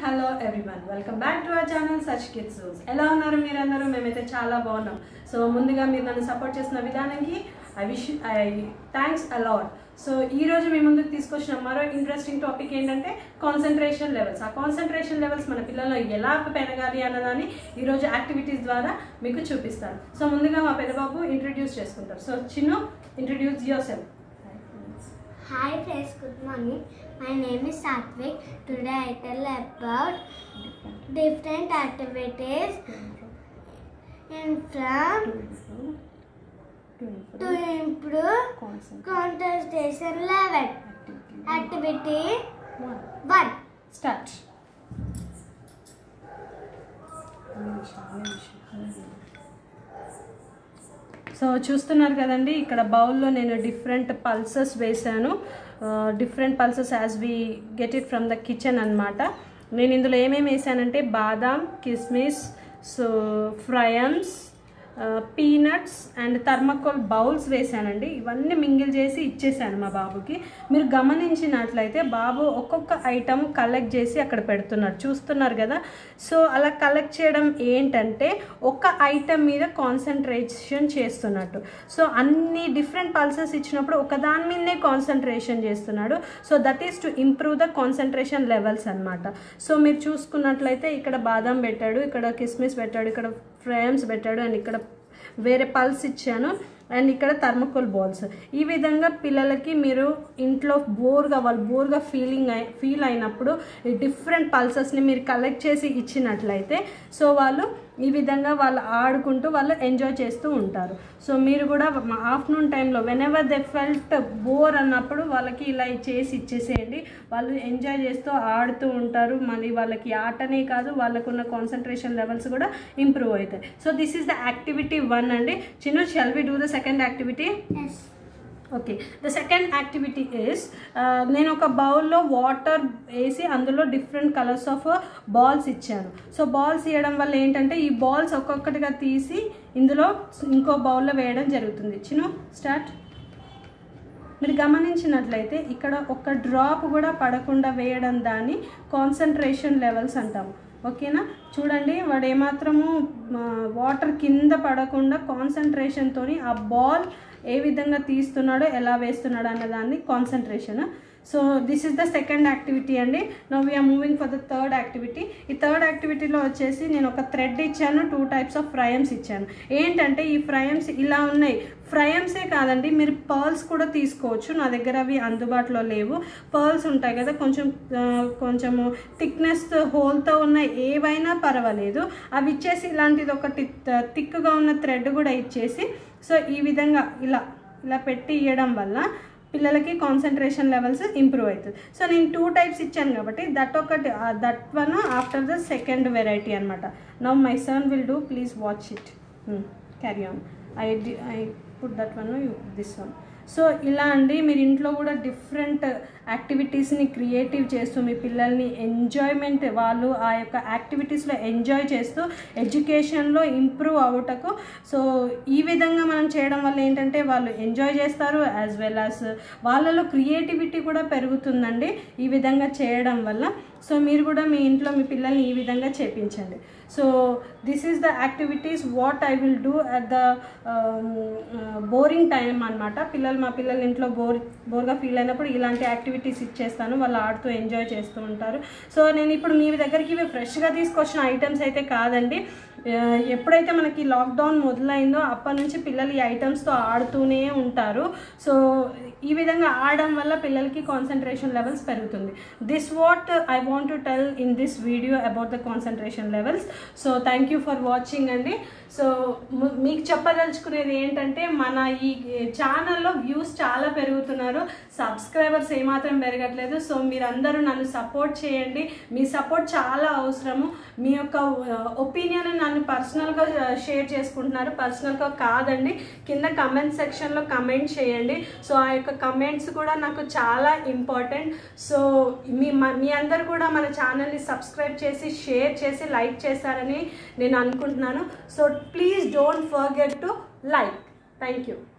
Hello everyone welcome back to our channel such kids rules ఎలా ఉన్నారు మీరందరూ మేమైతే చాలా బాగున్నాం సో ముందుగా మీరు నన్ను సపోర్ట్ చేసిన విధానానికి I wish I thanks a lot so ఈ రోజు మీ ముందుకు తీసుకొచ్చిన మరో ఇంట్రెస్టింగ్ టాపిక్ ఏంటంటే కాన్సన్ట్రేషన్ లెవెల్స్ ఆ కాన్సన్ట్రేషన్ లెవెల్స్ మన పిల్లల్లో ఎలా పెరగాలి అన్నదాన్ని ఈరోజు యాక్టివిటీస్ ద్వారా మీకు చూపిస్తాను సో ముందుగా మా పెద్దబాబు ఇంట్రడ్యూస్ చేసుకుంటారు so Chinnu introduce yourself Hi friends, good morning. My name is Satvik. Today I tell about different activities in from to improve concentration level. Activity one. Start so చూస్తున్నారు కదండి ఇక్కడ బౌల్లో నేను డిఫరెంట్ పల్సెస్ వేసాను different pulses as we get it from the kitchen అనమాట నేను ఇందులో ఏమేమి వేసానంటే బాదాం కిస్మిస్ so fryums peanuts and thermocol bowls వేసానండి ఇవన్నీ మింగిల్ చేసి ఇచ్చేసాను మా బాబుకి మీరు గమనించినట్లయితే బాబు ఒక్కొక్క ఐటమ్ కలెక్ట్ చేసి అక్కడ పెడుతున్నాడు చూస్తున్నారు కదా సో అలా కలెక్ట్ చేయడం ఏంటంటే ఒక ఐటమ్ మీద కాన్సన్ట్రేషన్ చేస్తున్నట్టు సో అన్ని డిఫరెంట్ పల్సెస్ ఇచ్చినప్పుడు ఒక దాని మీదనే కాన్సన్ట్రేషన్ చేస్తున్నాడు so that is to improve the concentration levels అనమాట సో మీరు చూసుకున్నట్లయితే ఇక్కడ బాదం పెట్టాడు ఇక్కడ కిస్మిస్ పెట్టాడు ఇక్కడ ఫ్రేమ్స్ పెట్టాడు అండ్ ఇక్కడ వేరే పల్స్ ఇచ్చాను అండ్ ఇక్కడ థర్మకోల్ బాల్స్ ఈ విధంగా పిల్లలకి మీరు ఇంట్లో బోర్గా వాళ్ళు బోర్గా ఫీలింగ్ అయి ఫీల్ అయినప్పుడు ఈ డిఫరెంట్ పల్సెస్ని మీరు కలెక్ట్ చేసి ఇచ్చినట్లయితే సో వాళ్ళు ఈ విధంగా వాళ్ళు ఆడుకుంటూ వాళ్ళు ఎంజాయ్ చేస్తూ ఉంటారు సో మీరు కూడా ఆఫ్టర్నూన్ టైంలో whenever they felt bore అన్నప్పుడు వాళ్ళకి ఇలా చేసి ఇచ్చేసేయండి వాళ్ళు ఎంజాయ్ చేస్తూ ఆడుతూ ఉంటారు మళ్ళీ వాళ్ళకి ఆటనే కాదు వాళ్ళకున్న కాన్సన్ట్రేషన్ లెవెల్స్ కూడా ఇంప్రూవ్ అవుతాయి so this is the activity one అండి Chinna shall we do the second activity Yes. Okay the second activity is నేను ఒక బౌల్లో వాటర్ వేసి అందులో డిఫరెంట్ కలర్స్ ఆఫ్ బాల్స్ ఇచ్చాను సో బాల్స్ ఇవ్వడం వల్ల ఏంటంటే ఈ బాల్స్ ఒక్కొక్కటిగా తీసి ఇందులో ఇంకో బౌల్లో వేయడం జరుగుతుంది చిను స్టార్ట్ మీరు గమనించినట్లయితే ఇక్కడ ఒక డ్రాప్ కూడా పడకుండా వేయడం దాన్ని కాన్సన్ట్రేషన్ లెవెల్స్ అంటాము ఓకేనా చూడండి వాడు ఏమాత్రము వాటర్ కింద పడకుండా కాన్సన్ట్రేషన్తో ఆ బాల్ ఏ విధంగా తీస్తున్నాడో ఎలా వేస్తున్నాడో అన్న దాన్ని concentration so this is the second activity అండి no we're moving for the third activity ఈ థర్డ్ యాక్టివిటీలో వచ్చేసి నేను ఒక థ్రెడ్ ఇచ్చాను టూ టైప్స్ ఆఫ్ ఫ్రయమ్స్ ఇచ్చాను ఏంటంటే ఈ ఫ్రయమ్స్ ఇలా ఉన్నాయి ఫ్రయమ్సే కాదండి మీరు పర్ల్స్ కూడా తీసుకోవచ్చు నా దగ్గర అవి అందుబాటులో లేవు పర్ల్స్ ఉంటాయి కదా కొంచెం ఆ, కొంచెము థిక్నెస్ హోల్తో ఉన్న ఏవైనా పర్వాలేదు అవి ఇచ్చేసి ఇలాంటిది ఒకటి థిక్గా ఉన్న థ్రెడ్ కూడా ఇచ్చేసి సో ఈ విధంగా ఇలా ఇలా పెట్టి ఇవ్వడం వల్ల పిల్లలకి కాన్సన్ట్రేషన్ లెవెల్స్ ఇంప్రూవ్ అవుతుంది సో నేను టూ టైప్స్ ఇచ్చాను కాబట్టి దట్ ఒకటి that one after the second variety అనమాట now my son will do please watch it carry on I I put that one you this one so ఇలా అండి మీరు ఇంట్లో కూడా డిఫరెంట్ యాక్టివిటీస్ని క్రియేటివ్ చేస్తూ మీ పిల్లల్ని ఎంజాయ్మెంట్ వాళ్ళు ఆ యొక్క యాక్టివిటీస్లో ఎంజాయ్ చేస్తూ ఎడ్యుకేషన్లో ఇంప్రూవ్ అవుటకు సో ఈ విధంగా మనం చేయడం వల్ల ఏంటంటే వాళ్ళు ఎంజాయ్ చేస్తారు యాజ్ వెల్ యాజ్ వాళ్ళలో క్రియేటివిటీ కూడా పెరుగుతుందండి ఈ విధంగా చేయడం వల్ల సో మీరు కూడా మీ ఇంట్లో మీ పిల్లల్ని ఈ విధంగా చేపించండి so this is the activities what I will do at the boring time అనమాట పిల్లలు మా పిల్లలు ఇంట్లో బోర్ బోర్గా ఫీల్ అయినప్పుడు ఇలాంటి యాక్టివిటీస్ ఇచ్చేస్తాను వాళ్ళు ఆడుతూ ఎంజాయ్ చేస్తూ ఉంటారు సో నేను ఇప్పుడు మీ దగ్గరికి ఇవి ఫ్రెష్గా తీసుకొచ్చిన ఐటమ్స్ అయితే కాదండి ఆ, ఎప్పుడైతే మనకి లాక్డౌన్ మొదలైందో అప్పటి నుంచి పిల్లలు ఈ ఐటమ్స్తో ఆడుతూనే ఉంటారు సో ఈ విధంగా ఆడడం వల్ల పిల్లలకి కాన్సన్ట్రేషన్ లెవెల్స్ పెరుగుతుంది this what I want to tell in this video about the concentration levels so thank you for watching అండి సో ము- మీకు చెప్పదలుచుకునేది ఏంటంటే మన ఈ ఛానల్లో వ్యూస్ చాలా పెరుగుతున్నారు సబ్స్క్రైబర్స్ ఏమాత్రం పెరగట్లేదు సో మీరందరూ నన్ను సపోర్ట్ చేయండి మీ సపోర్ట్ చాలా అవసరము మీ యొక్క ఒపీనియన్ నన్ను పర్సనల్గా షేర్ చేసుకుంటున్నారు పర్సనల్గా కాదండి కింద కమెంట్ సెక్షన్లో కమెంట్ చేయండి సో ఆ యొక్క కమెంట్స్ కూడా నాకు చాలా ఇంపార్టెంట్ సో మీ మ- మీ అందరు కూడా మన ఛానల్ని సబ్స్క్రైబ్ చేసి షేర్ చేసి లైక్ చేశారని నేను అనుకుంటున్నాను so please don't forget to like thank you